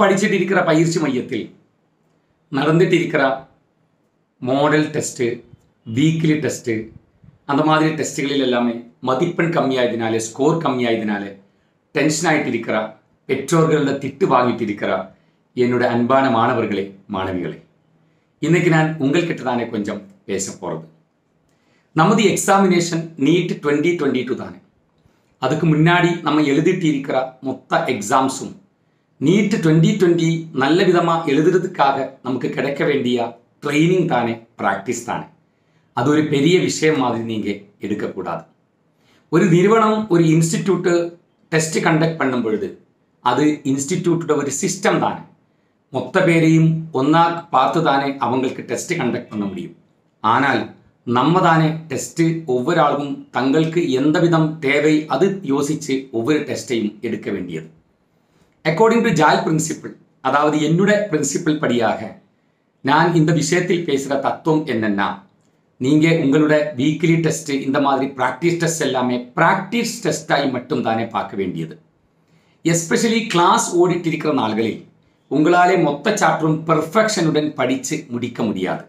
படிச்சுட்டு இருக்கிற பயிற்சி மையத்தில் நடந்துட்டு இருக்கிற மாடல் டெஸ்ட்டு வீக்லி டெஸ்ட்டு அந்த மாதிரி டெஸ்ட்டுகளில் எல்லாமே மதிப்பெண் கம்மியாயதுனாலே ஸ்கோர் கம்மியாயதுனாலே டென்ஷன் ஆகிட்டு இருக்கிறா பெற்றோர்களில் திட்டு வாங்கிட்டு இருக்கிறா என்னோட அன்பான மாணவர்களே மாணவிகளே இன்னைக்கு நான் உங்கள்கிட்ட தானே கொஞ்சம் பேச போகிறது நமது examination NEET twenty twenty two தானே அதுக்கு முன்னாடி நம்ம எழுதிட்டு இருக்கிற மொத்த எக்ஸாம்ஸும் நீட் டுவெண்ட்டி டுவெண்ட்டி நல்ல விதமாக எழுதுறதுக்காக நமக்கு கிடைக்க வேண்டிய ட்ரைனிங் தானே ப்ராக்டிஸ் தானே அது ஒரு பெரிய விஷயம் மாதிரி நீங்கள் எடுக்கக்கூடாது ஒரு நிறுவனம் ஒரு இன்ஸ்டிடியூட்டு டெஸ்ட் கண்டக்ட் பண்ணும் பொழுது அது இன்ஸ்டிடியூட்டோட ஒரு சிஸ்டம் தானே மொத்த பேரையும் ஒன்றா பார்த்து தானே அவங்களுக்கு டெஸ்ட் கண்டக்ட் பண்ண முடியும் ஆனால் நம்ம தானே டெஸ்ட்டு ஒவ்வொரு ஆளும் தங்களுக்கு எந்த விதம் தேவை அது யோசித்து ஒவ்வொரு டெஸ்ட்டையும் எடுக்க வேண்டியது அக்கார்டிங் டு ஜால் பிரின்சிபிள் அதாவது என்னோட பிரின்சிபிள் படியாக நான் இந்த விஷயத்தில் பேசுகிற தத்துவம் என்னென்னா நீங்கள் உங்களோட வீக்லி டெஸ்ட்டு இந்த மாதிரி ப்ராக்டிஸ் டெஸ்ட் எல்லாமே ப்ராக்டிஸ் டெஸ்ட்டாയി மட்டும் தானே பார்க்க வேண்டியது எஸ்பெஷலி கிளாஸ் ஓடிட்டு இருக்கிற நாள்களில் உங்களாலே மொத்த சாப்டரும் பெர்ஃபெக்ஷனுடன் படித்து முடிக்க முடியாது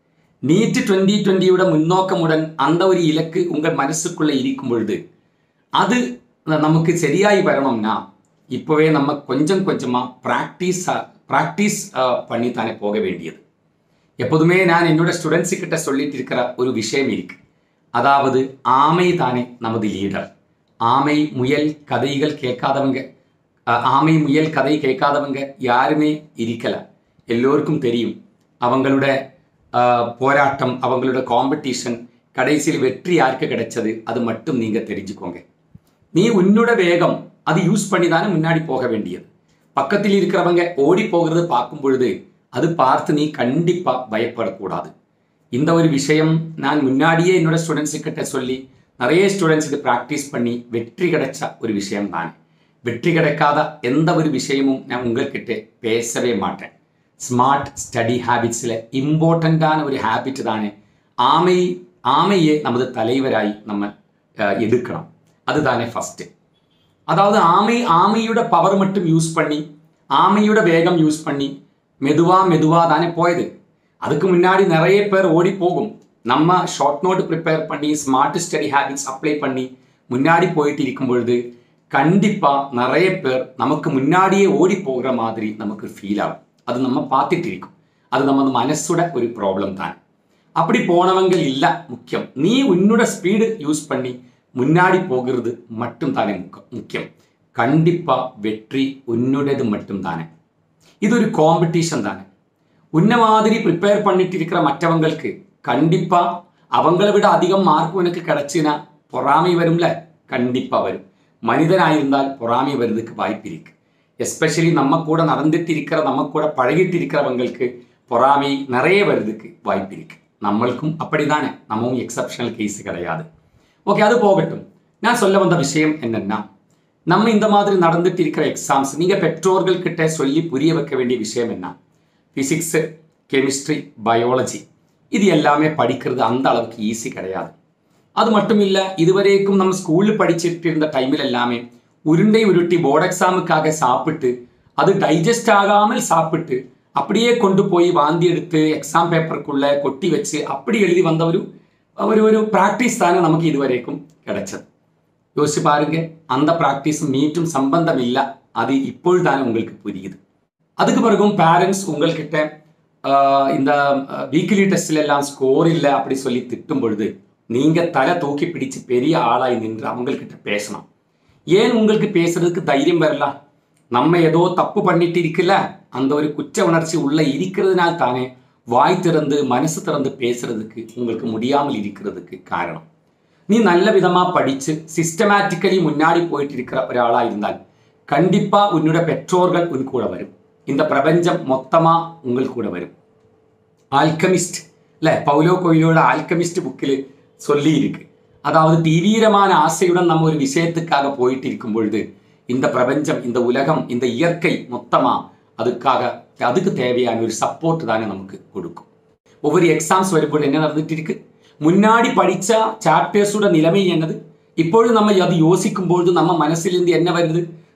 நீட் டுவெண்ட்டி டுவெண்ட்டியோட முன்னோக்கமுடன் அந்த ஒரு இலக்கு உங்கள் மனசுக்குள்ளே இருக்கும் பொழுது அது நமக்கு சரியாகி வரணும்னா இப்போவே நம்ம கொஞ்சம் கொஞ்சமாக ப்ராக்டிஸ் ப்ராக்டிஸ் பண்ணி தானே போக வேண்டியது எப்போதுமே நான் என்னோட ஸ்டூடெண்ட்ஸு கிட்ட சொல்லிட்டு இருக்கிற ஒரு விஷயம் இருக்கு அதாவது ஆமை தானே நமது லீடர் ஆமை முயல் கதைகள் கேட்காதவங்க அஹ், ஆமை முயல் கதை கேட்காதவங்க யாருமே இருக்கல எல்லோருக்கும் தெரியும் அவங்களோட அஹ், போராட்டம் அவங்களோட காம்படிஷன் கடைசியில் வெற்றி யாருக்கு கிடைச்சது அது மட்டும் நீங்கள் தெரிஞ்சுக்கோங்க நீ உன்னோட வேகம் அது யூஸ் பண்ணி தானே முன்னாடி போக வேண்டியது பக்கத்தில் இருக்கிறவங்க ஓடி போகிறது பார்க்கும் பொழுது அது பார்த்து நீ கண்டிப்பா பயப்படக்கூடாது இந்த ஒரு விஷயம் நான் முன்னாடியே என்னோட ஸ்டூடெண்ட்ஸு கிட்ட சொல்லி நிறைய ஸ்டூடெண்ட்ஸ் இது ப்ராக்டிஸ் பண்ணி வெற்றி கிடைச்ச ஒரு விஷயம் தான் வெற்றி கிடைக்காத எந்த ஒரு விஷயமும் நான் உங்கள்கிட்ட பேசவே மாட்டேன் ஸ்மார்ட் ஸ்டடி ஹேபிட்ஸில் இம்பார்ட்டண்ட்டான ஒரு ஹேபிட் தானே ஆமை ஆமையே நமது தலைவராய் நம்ம அஹ், எடுக்கணும் அதுதானே ஃபஸ்ட்டு அதாவது ஆமை ஆமையோட பவர் மட்டும் யூஸ் பண்ணி ஆமையோட வேகம் யூஸ் பண்ணி மெதுவா மெதுவா தானே போயது அதுக்கு முன்னாடி நிறைய பேர் ஓடி போகும் நம்ம ஷார்ட் நோட் ப்ரிப்பேர் பண்ணி ஸ்மார்ட் ஸ்டடி ஹேபிட்ஸ் அப்ளை பண்ணி முன்னாடி போயிட்டு இருக்கும் பொழுது கண்டிப்பா நிறைய பேர் நமக்கு முன்னாடியே ஓடி போகிற மாதிரி நமக்கு ஃபீல் ஆகும் அது நம்ம பார்த்துட்டு இருக்கும் அது நம்ம மனசோட ஒரு ப்ராப்ளம் தான் அப்படி போனவங்க இல்ல முக்கியம் நீ உன்னோட ஸ்பீடு யூஸ் பண்ணி முன்னாடி போகிறது மட்டும் தானே முக்க- முக்கியம் கண்டிப்பா வெற்றி உன்னுடையது மட்டும் தானே இது ஒரு காம்படிஷன் தானே உன்ன மாதிரி ப்ரிப்பேர் பண்ணிட்டு இருக்கிற மற்றவங்களுக்கு கண்டிப்பா அவங்கள விட அதிகம் மார்க் உனக்கு கிடைச்சுனா பொறாமை வரும்ல கண்டிப்பா வரும் மனிதனாயிருந்தால் பொறாமை வருவதுக்கு வாய்ப்பு இருக்கு எஸ்பெஷலி நம்ம கூட நடந்துட்டு இருக்கிற நம்ம கூட பழகிட்டு இருக்கிறவங்களுக்கு பொறாமை நிறைய வருதுக்கு வாய்ப்பு இருக்கு நம்மளுக்கும் அப்படிதானே நம்மவும் எக்ஸப்ஷனல் கேஸ் கிடையாது ஓகே அது போகட்டும் நான் சொல்ல வந்த விஷயம் என்னன்னா நம்ம இந்த மாதிரி நடந்துட்டு இருக்கிற எக்ஸாம்ஸ் நீங்க பெற்றோர்கள் கிட்ட சொல்லி புரிய வைக்க வேண்டிய விஷயம் என்ன பிசிக்ஸ் கெமிஸ்ட்ரி பயாலஜி இது எல்லாமே படிக்கிறது அந்த அளவுக்கு ஈஸி கிடையாது அது மட்டும் இல்ல இதுவரைக்கும் நம்ம ஸ்கூலில் படிச்சிட்டு இருந்த டைமில் எல்லாமே உருண்டை உருட்டி போர்டு எக்ஸாமுக்காக சாப்பிட்டு அது டைஜஸ்ட் ஆகாமல் சாப்பிட்டு அப்படியே கொண்டு போய் வாந்தி எடுத்து எக்ஸாம் பேப்பருக்குள்ள கொட்டி வச்சு அப்படி எழுதி வந்த ஒரு ஒரு ஒரு ப்ராக்டிஸ் தானே நமக்கு இதுவரைக்கும் கிடைச்சது யோசிச்சு பாருங்க அந்த ப்ராக்டிஸும் மீட்டும் சம்பந்தம் இல்லை அது இப்பொழுதுதானே உங்களுக்கு புரியுது அதுக்கு பிறகும் பேரண்ட்ஸ் உங்கள்கிட்ட ஆஹ், இந்த வீக்லி டெஸ்ட்ல எல்லாம் ஸ்கோர் இல்லை அப்படி சொல்லி திட்டும் பொழுது நீங்க தலை தூக்கி பிடிச்சு பெரிய ஆளாய் நின்று அவங்கக்கிட்ட பேசணும் ஏன் உங்களுக்கு பேசுறதுக்கு தைரியம் வரல நம்ம ஏதோ தப்பு பண்ணிட்டு இருக்குல்ல அந்த ஒரு குற்ற உணர்ச்சி உள்ள இருக்கிறதுனால் தானே வாய் திறந்து மனசு திறந்து பேசுறதுக்கு உங்களுக்கு முடியாமல் இருக்கிறதுக்கு காரணம் நீ நல்ல விதமா படிச்சு சிஸ்டமேட்டிக்கலி முன்னாடி போயிட்டு இருக்கிற ஒராளா இருந்தால் கண்டிப்பா உன்னோட பெற்றோர்கள் உன் கூட வரும் இந்த பிரபஞ்சம் மொத்தமா உங்கள் கூட வரும் ஆல்கமிஸ்ட் இல்ல பൗலோ கொயிலோட ஆல்கமிஸ்ட் புக்கில் சொல்லி இருக்கு அதாவது தீவிரமான ஆசையுடன் நம்ம ஒரு விஷயத்துக்காக போயிட்டு இருக்கும் பொழுது இந்த பிரபஞ்சம் இந்த உலகம் இந்த இயற்கை மொத்தமா அதுக்காக அதுக்கு தேவையான ஒரு சப்போர்ட் தானே நமக்கு கொடுக்கும் ஒவ்வொரு எக்ஸாம்ஸ் வரும்போது என்ன நடந்துட்டு இருக்கு முன்னாடி படிச்ச சாப்டர்ஸோட நிலைமை என்னது இப்பொழுது நம்ம அது யோசிக்கும் பொழுது நம்ம மனசிலிருந்து என்ன வருது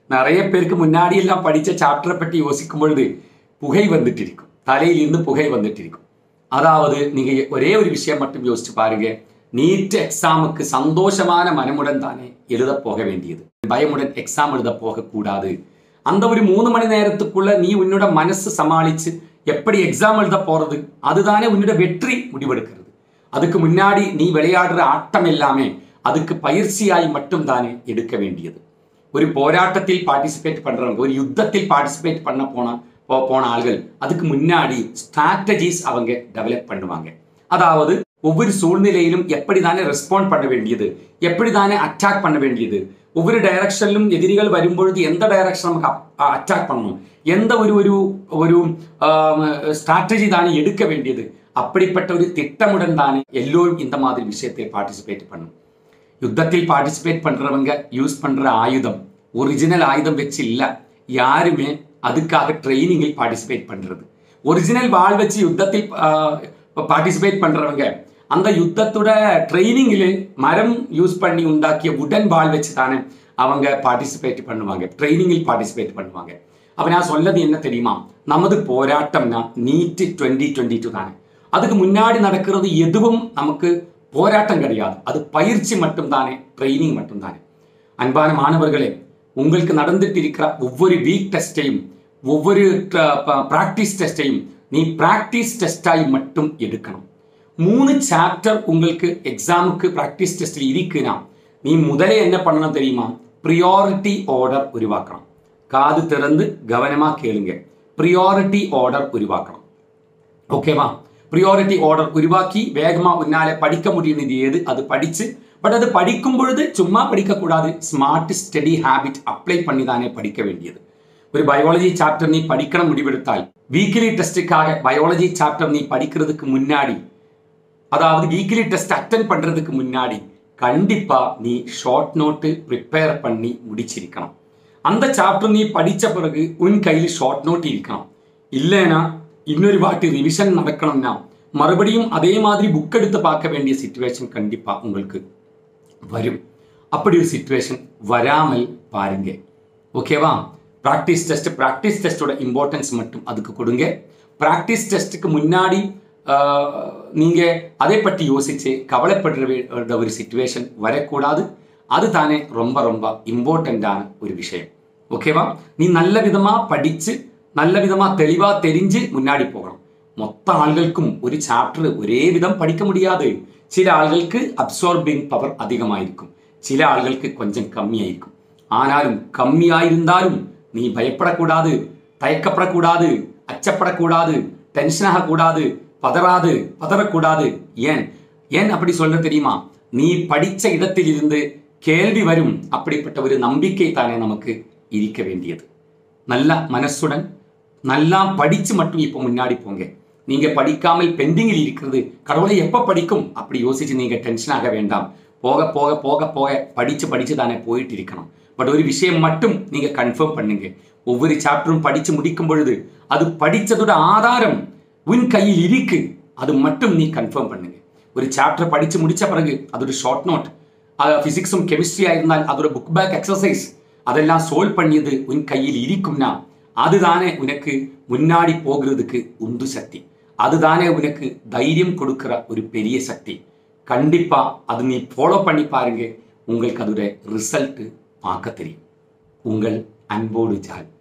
நிறைய பேருக்கு முன்னாடி எல்லாம் படித்த சாப்டரை பற்றி யோசிக்கும் பொழுது புகை வந்துட்டு இருக்கும் தலையிலிருந்து புகை வந்துட்டு இருக்கும் அதாவது நீங்க ஒரே ஒரு விஷயம் மட்டும் யோசிச்சு பாருங்க நீட் எக்ஸாமுக்கு சந்தோஷமான மனமுடன் தானே எழுத போக வேண்டியது பயமுடன் எக்ஸாம் எழுத போகக்கூடாது அந்த ஒரு மூணு மணி நேரத்துக்குள்ள நீ உன்னோட மனசு சமாளிச்சு எப்படி எக்ஸாம் எழுத போறது அதுதானே உன்னோட வெற்றி முடிவெடுக்கிறது அதுக்கு முன்னாடி நீ விளையாடுற ஆட்டம் எல்லாமே அதுக்கு பயிற்சியாய் மட்டும் தானே எடுக்க வேண்டியது ஒரு போராட்டத்தில் பார்ட்டிசிபேட் பண்றவங்க ஒரு யுத்தத்தில் பார்ட்டிசிபேட் பண்ண போனா போ- போன ஆள்கள் அதுக்கு முன்னாடி ஸ்ட்ராட்டஜிஸ் அவங்க டெவலப் பண்ணுவாங்க அதாவது ஒவ்வொரு சூழ்நிலையிலும் எப்படி தானே ரெஸ்பாண்ட் பண்ண வேண்டியது எப்படி தானே அட்டாக் பண்ண வேண்டியது ஒவ்வொரு டைரக்ஷனிலும் எதிரிகள் வரும்பொழுது எந்த டைரக்ஷன் நமக்கு அட்டாக் பண்ணணும் எந்த ஒரு ஒரு ஒரு ஸ்ட்ராட்டஜி தானே எடுக்க வேண்டியது அப்படிப்பட்ட ஒரு திட்டமுடன் தானே எல்லோரும் இந்த மாதிரி விஷயத்தை பார்ட்டிசிபேட் பண்ணும் யுத்தத்தில் பார்ட்டிசிபேட் பண்றவங்க யூஸ் பண்ற ஆயுதம் ஒரிஜினல் ஆயுதம் வச்சு இல்ல யாருமே அதுக்காக ட்ரைனிங்கில் பார்ட்டிசிபேட் பண்றது ஒரிஜினல் வாள் வச்சு யுத்தத்தில் பார்ட்டிசிபேட் பண்றவங்க அந்த யுத்தத்தோட ட்ரைனிங்கில் மரம் யூஸ் பண்ணி உண்டாக்கிய உடன் வாள் வச்சு தானே அவங்க பார்ட்டிசிபேட் பண்ணுவாங்க ட்ரைனிங்கில் பார்ட்டிசிபேட் பண்ணுவாங்க அப்ப நான் சொல்லது என்ன தெரியுமா நமது போராட்டம்னா நீட் டுவெண்ட்டி டுவெண்ட்டி டூ தானே அதுக்கு முன்னாடி நடக்கிறது எதுவும் நமக்கு போராட்டம் கிடையாது அது பயிற்சி மட்டும்தானே ட்ரைனிங் மட்டும்தானே அன்பான மாணவர்களே உங்களுக்கு நடந்துட்டு இருக்கிற ஒவ்வொரு வீக் டெஸ்டையும் ஒவ்வொரு ப்ராக்டிஸ் டெஸ்டையும் நீ ப்ராக்டிஸ் டெஸ்டாய் மட்டும் எடுக்கணும் மூணு சாப்டர் உங்களுக்கு எக்ஸாமுக்கு ப்ராக்டிஸ் டெஸ்டில் இருக்குன்னா நீ முதலே என்ன பண்ணணும் தெரியுமா ப்ரியாரிட்டி ஆர்டர் உருவாக்கணும் காது திறந்து கவனமா கேளுங்க ப்ரியாரிட்டி ஆர்டர் உருவாக்கணும் ஓகேவா ப்ரியாரிட்டி ஆர்டர் உருவாக்கி வேகமா உன்னால படிக்க முடியுது எது அது படிச்சு பட் அது படிக்கும் பொழுது சும்மா படிக்கக்கூடாது ஸ்மார்ட் ஸ்டடி ஹேபிட் அப்ளை பண்ணி தானே படிக்க வேண்டியது ஒரு பயாலஜி சாப்டர் நீ படிக்கணும் முடிவெடுத்தால் வீக்லி டெஸ்ட்டுக்காக பயாலஜி சாப்டர் நீ படிக்கிறதுக்கு முன்னாடி அதாவது வீக்லி டெஸ்ட் அட்டன் பண்றதுக்கு முன்னாடி கண்டிப்பா நீ ஷார்ட் நோட்டு ப்ரிப்பேர் பண்ணி முடிச்சிருக்கணும் அந்த சாப்டர் நீ படிச்ச பிறகு உன் கையில் ஷார்ட் நோட் இருக்கணும் இல்லைனா இன்னொரு வாட்டி ரிவிஷன் நடக்கணும்னா மறுபடியும் அதே மாதிரி புக் எடுத்து பார்க்க வேண்டிய சுச்சுவேஷன் கண்டிப்பா உங்களுக்கு வரும் அப்படி ஒரு சுச்சுவேஷன் வராமல் பாருங்க ஓகேவா ப்ராக்டிஸ் டெஸ்ட் ப்ராக்டிஸ் டெஸ்டோட இம்பார்ட்டன்ஸ் மட்டும் அதுக்கு கொடுங்க ப்ராக்டிஸ் டெஸ்ட்டுக்கு முன்னாடி ஆஹ், நீங்க அதை பற்றி யோசிச்சு கவலைப்படுற வே- ஒரு சுச்சுவேஷன் வரக்கூடாது அது தானே ரொம்ப ரொம்ப இம்பார்ட்டண்ட்டான ஒரு விஷயம் ஓகேவா நீ நல்ல விதமா படிச்சு நல்ல விதமா தெளிவா தெரிஞ்சு முன்னாடி போகணும் மொத்த ஆள்களுக்கும் ஒரு சாப்டர் ஒரே விதம் படிக்க முடியாது சில ஆள்களுக்கு அப்சார்பிங் பவர் அதிகமாயிருக்கும் சில ஆள்களுக்கு கொஞ்சம் கம்மியாயிருக்கும் ஆனாலும் கம்மியாயிருந்தாலும் நீ பயப்படக்கூடாது தயக்கப்படக்கூடாது அச்சப்படக்கூடாது டென்ஷன் ஆகக்கூடாது பதறாது பதறக்கூடாது ஏன் ஏன் அப்படி சொல்ற தெரியுமா நீ படிச்ச இடத்தில் இருந்து கேள்வி வரும் அப்படிப்பட்ட ஒரு நம்பிக்கை தானே நமக்கு இருக்க வேண்டியது நல்ல மனசுடன் நல்லா படிச்சு மட்டும் இப்போ முன்னாடி போங்க நீங்க படிக்காமல் பெண்டிங்கில் இருக்கிறது கடவுளை எப்ப படிக்கும் அப்படி யோசிச்சு நீங்க டென்ஷன் ஆக வேண்டாம் போக போக போக போக படிச்சு படிச்சு தானே போயிட்டு இருக்கணும் பட் ஒரு விஷயம் மட்டும் நீங்க கன்ஃபார்ம் பண்ணுங்க ஒவ்வொரு சாப்டரும் படிச்சு முடிக்கும் பொழுது அது படிச்சதோட ஆதாரம் உன் கையில் இருக்கு அது மட்டும் நீ கன்ஃபார்ம் பண்ணுங்க ஒரு சாப்டர் படிச்சு முடிச்ச பிறகு அது ஒரு ஷார்ட் நோட் பிசிக்ஸும் கெமிஸ்ட்ரியா இருந்தால் அதோட புக் பேக் எக்ஸசைஸ் அதெல்லாம் சோல்வ் பண்ணியது உன் கையில் இருக்கும்னா அதுதானே உனக்கு முன்னாடி போகிறதுக்கு உந்து சக்தி அதுதானே உனக்கு தைரியம் கொடுக்கிற ஒரு பெரிய சக்தி கண்டிப்பா அது நீ ஃபாலோ பண்ணி பாருங்க உங்களுக்கு அதோட ரிசல்ட் பார்க்க தெரியும் உங்கள் அன்போடு ஜால்